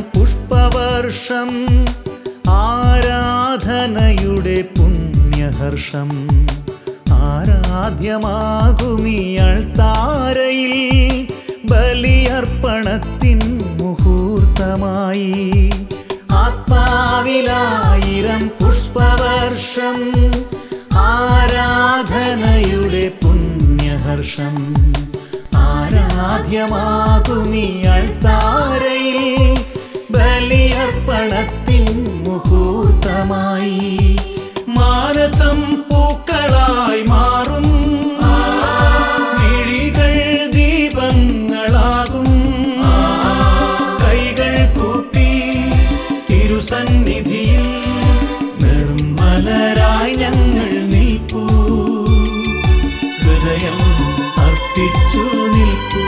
പുഷ്പവർഷം ആരാധനയുടെ പുണ്യഹർഷം ആരാധ്യമാകുമിയൾ താരയിൽ ബലിയർപ്പണത്തിൻ മുഹൂർത്തമായി ആത്മാവിലായിരം പുഷ്പവർഷം ആരാധനയുടെ പുണ്യഹർഷം ആരാധ്യമാകുമിയൾ താരയിൽ ബലിയർപ്പണത്തിൻ മുഹൂർത്തമായി മാനസം പൂക്കളായി മാറും മിഴികൾ ദീപങ്ങളാകും കൈകൾ കൂപ്പി തിരുസന്നിധിയിൽ നിർമ്മലരായി ഞങ്ങൾ നിൽപ്പൂ ഹൃദയം അർപ്പിച്ചു നിൽപ്പൂ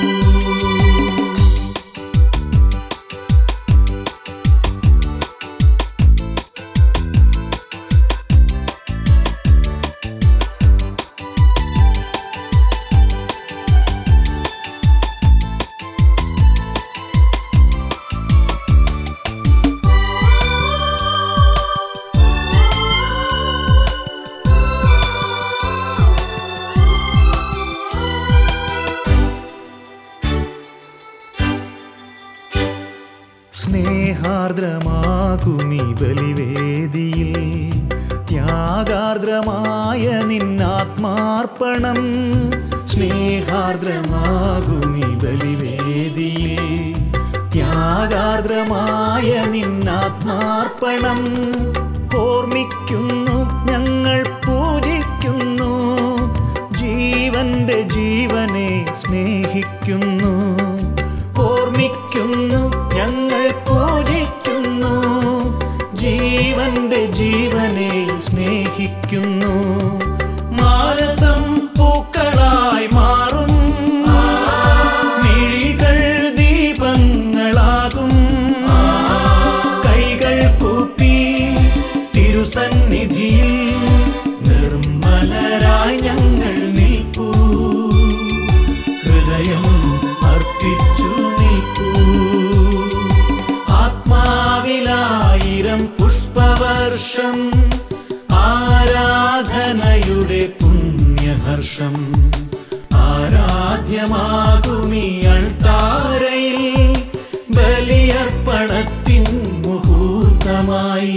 സ്നേഹാർദ്രമാകുമി ബലിവേദിയിൽ ത്യാഗാർദ്രമായ നിന്നാത്മാർപ്പണം സ്നേഹാർദ്രമാകുമി ബലിവേദിയിൽ ത്യാഗാർദ്രമായ നിന്നാത്മാർപ്പണം ഓർമ്മിക്കുന്നു ഞങ്ങൾ പൂജിക്കുന്നു ജീവന്റെ ജീവനെ സ്നേഹിക്കുന്നു ഓർമ്മിക്കുന്നു ഞങ്ങൾ പൂജിക്കുന്നു ജീവന്റെ ജീവനെ സ്നേഹിക്കുന്നു മാനസം പൂക്കളായി മാറും മിഴികൾ ദീപങ്ങളാകും കൈകൾ കൂപ്പി തിരുസന്നിധിയിൽ നിർമ്മലരായി ഞങ്ങൾ നിൽപ്പൂ ഹൃദയം അർപ്പിച്ചു നിൽപ്പൂ ആത്മാവിലായിരം പുഷ്പവർഷം ആരാധനയുടെ പുണ്യഹർഷം ആരാധ്യമാകുമിയൾ താരയിൽ ബലിയർപ്പണത്തിൻ മുഹൂർത്തമായി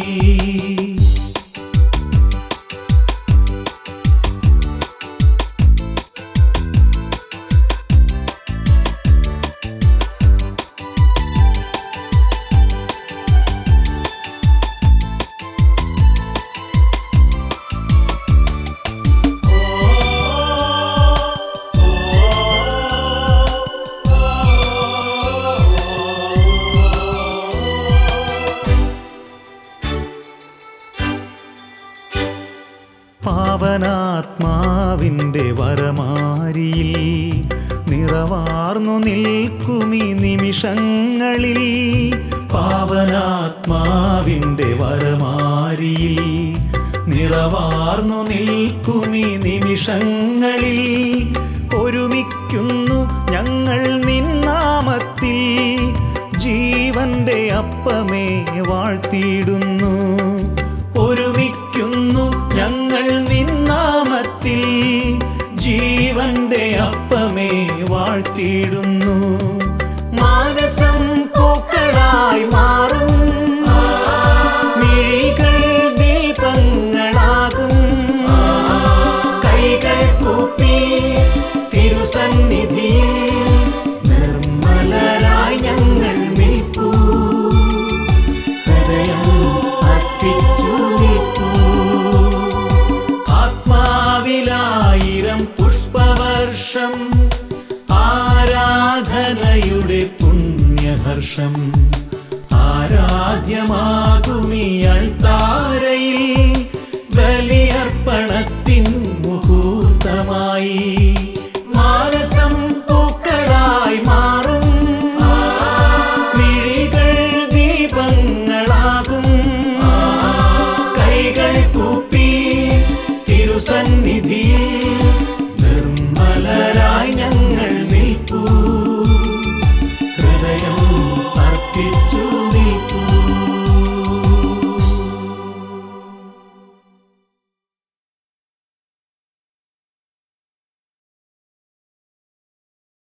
പാവനാത്മാവിൻ്റെ വരമാരിയിൽ നിറവാർന്നു നിൽക്കുമി നിമിഷങ്ങളിൽ പാവനാത്മാവിൻ്റെ വരമാരിയിൽ നിറവാർന്നു നിൽക്കുമി നിമിഷങ്ങളിൽ ഒരുമിക്കുന്നു ഞങ്ങൾ നിന്നാമത്തിൽ ജീവന്റെ അപ്പമേ വാഴ്ത്തിയിടുന്നു ഒരുമിക്കുന്നു ഞങ്ങൾ നിന്നാമത്തിൽ ജീവന്റെ അപ്പമേ വാഴ്ത്തിയിടുന്നു മാനസം പൂക്കളായി മാറും മിഴികൾ ദീപങ്ങളാകും കൈകൾ കൂപ്പി തിരുസന്നിധിയിൽ നിർമ്മലരായി ഞങ്ങൾ നിൽപ്പൂ ഹൃദയം അർപ്പിച്ചു നിൽപ്പൂ ആത്മാവിലായിരം പുഷ്പവർഷം ആരാധനയുടെ പുണ്യഹർഷം ആരാധ്യമാകുമിയൾ താരയിൽ ബലിയർപ്പണത്തിൻ മുഹൂർത്തമായി മാനസം പൂക്കളായി മാറും മിഴികൾ ദീപങ്ങളാകും കൈകൾ കൂപ്പി തിരുസന്നിധിയിൽ നിർമ്മലരായി ഞങ്ങൾ നിൽപ്പൂ